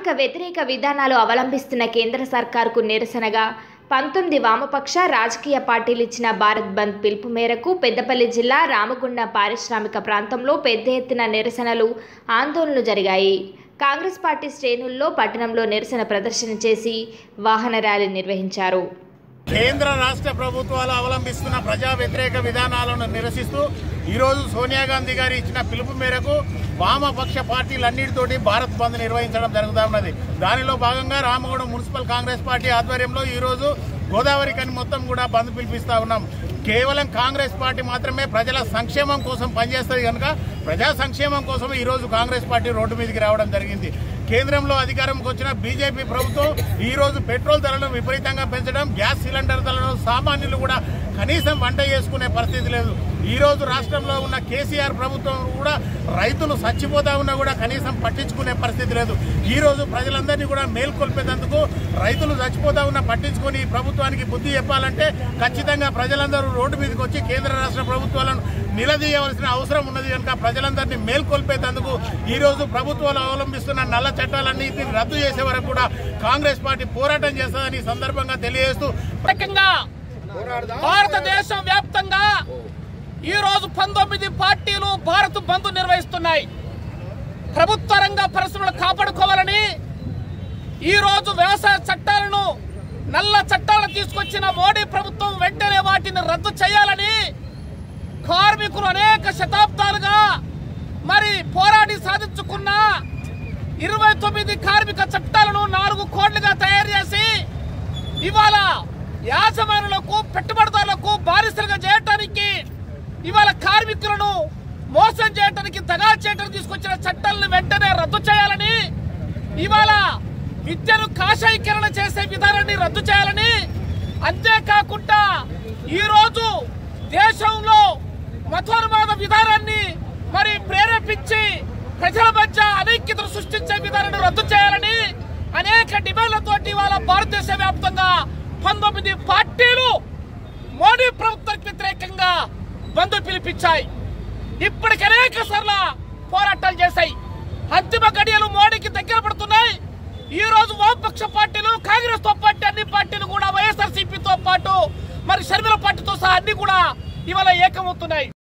కార్మిక వ్యతిరేక విధానాలు అవలంబిస్తున్న కేంద్ర సర్కార్కు నిరసనగా పంతొమ్మిది వామపక్ష రాజకీయ పార్టీలు ఇచ్చిన భారత్ బంద్ పిలుపు మేరకు పెద్దపల్లి జిల్లా రామగుండం పారిశ్రామిక ప్రాంతంలో పెద్ద ఎత్తున నిరసనలు ఆందోళనలు జరిగాయి కాంగ్రెస్ పార్టీ శ్రేణుల్లో పట్టణంలో నిరసన ప్రదర్శన చేసి వాహన ర్యాలీ నిర్వహించారు కేంద్ర రాష్ట్ర ప్రభుత్వాలు అవలంబిస్తున్న ప్రజా వ్యతిరేక విధానాలను నిరసిస్తూ ఈరోజు సోనియా గాంధీ గారు ఇచ్చిన పిలుపు మేరకు వామపక్ష పార్టీలన్నిటితోటి భారత్ బంద్ నిర్వహించడం జరుగుతా ఉన్నది దానిలో భాగంగా రామగూడెం మున్సిపల్ కాంగ్రెస్ పార్టీ ఆధ్వర్యంలో ఈరోజు గోదావరి కని మొత్తం కూడా బంద్ పిలిపిస్తా ఉన్నాం కేవలం కాంగ్రెస్ పార్టీ మాత్రమే ప్రజల సంక్షేమం కోసం పనిచేస్తుంది కనుక ప్రజా సంక్షేమం కోసం ఈరోజు కాంగ్రెస్ పార్టీ రోడ్డు మీదకి రావడం జరిగింది కేంద్రంలో అధికారంకి వచ్చిన బీజేపీ ప్రభుత్వం ఈ రోజు పెట్రోల్ ధరలను విపరీతంగా పెంచడం గ్యాస్ సిలిండర్ ధరలను సామాన్యులు కూడా కనీసం వంట చేసుకునే పరిస్థితి లేదు ఈ రోజు రాష్ట్రంలో ఉన్న కేసీఆర్ ప్రభుత్వం కూడా రైతులు చచ్చిపోతా ఉన్నా కూడా కనీసం పట్టించుకునే పరిస్థితి లేదు ఈ రోజు ప్రజలందరినీ కూడా మేల్కొల్పేందుకు రైతులు చచ్చిపోతా ఉన్నా పట్టించుకొని ఈ ప్రభుత్వానికి బుద్ధి చెప్పాలంటే ఖచ్చితంగా ప్రజలందరూ రోడ్డు మీదకి వచ్చి కేంద్ర రాష్ట్ర ప్రభుత్వాలను నిలదీయవలసిన అవసరం ఉన్నది కనుక ప్రజలందరినీ మేల్కొల్పేందుకు ఈ రోజు ప్రభుత్వాలు అవలంబిస్తున్న నల్ల చట్టాలన్నింటినీ రద్దు చేసే వరకు కూడా కాంగ్రెస్ పార్టీ పోరాటం చేస్తుందని ఈ సందర్భంగా తెలియజేస్తూ ప్రత్యేకంగా భారతదేశం వ్యాప్తంగా ఈ రోజు పంతొమ్మిది పార్టీలు భారత్ బంద్ నిర్వహిస్తున్నాయి ప్రభుత్వ రంగ పరిశ్రమలు కాపాడుకోవాలని ఈ రోజు వ్యవసాయ చట్టాలను నల్ల చట్టాలను తీసుకొచ్చిన మోడీ ప్రభుత్వం వెంటనే వాటిని రద్దు చేయాలని కార్మికులు అనేక శతాబ్దాలుగా మరి పోరాడి సాధించుకున్న ఇరవై తొమ్మిది కార్మిక చట్టాలను నాలుగు కోట్లుగా తయారు చేసి ఇవాళ యాజమానులకు పెట్టుబడిదారులకు బానిసలుగా చేయటానికి ఇవాళ కార్మికులను మోసం చేయడానికి దగా చేయడానికి తీసుకొచ్చిన చట్టాలను వెంటనే రద్దు చేయాలని ఇవాళ విద్యను కాషాయీకరణ చేసే విధానాన్ని రద్దు చేయాలని అంతేకాకుండా ఈ రోజు దేశంలో మతోన్మాద విధానాన్ని మరి ప్రేరేపించి ప్రజల మధ్య అనైక్యతను సృష్టించే విధానాన్ని రద్దు చేయాలని అనేక డిమాండ్లతోటి ఇవాళ భారతదేశ వ్యాప్తంగా పంతొమ్మిది పార్టీలు మోడీ ప్రభుత్వానికి వ్యతిరేకంగా బంద్ పిలిపించాయి ఇప్పటికి అనేక సార్లు పోరాటాలు చేశాయి అంతిమ గడియలు మోడీకి దగ్గర పడుతున్నాయి ఈ రోజు వామపక్ష పార్టీలు కాంగ్రెస్ తో పాటు అన్ని పార్టీలు కూడా వైఎస్ఆర్ తో పాటు మరి షర్మిల పార్టీతో సహా అన్ని కూడా ఇవాళ ఏకమవుతున్నాయి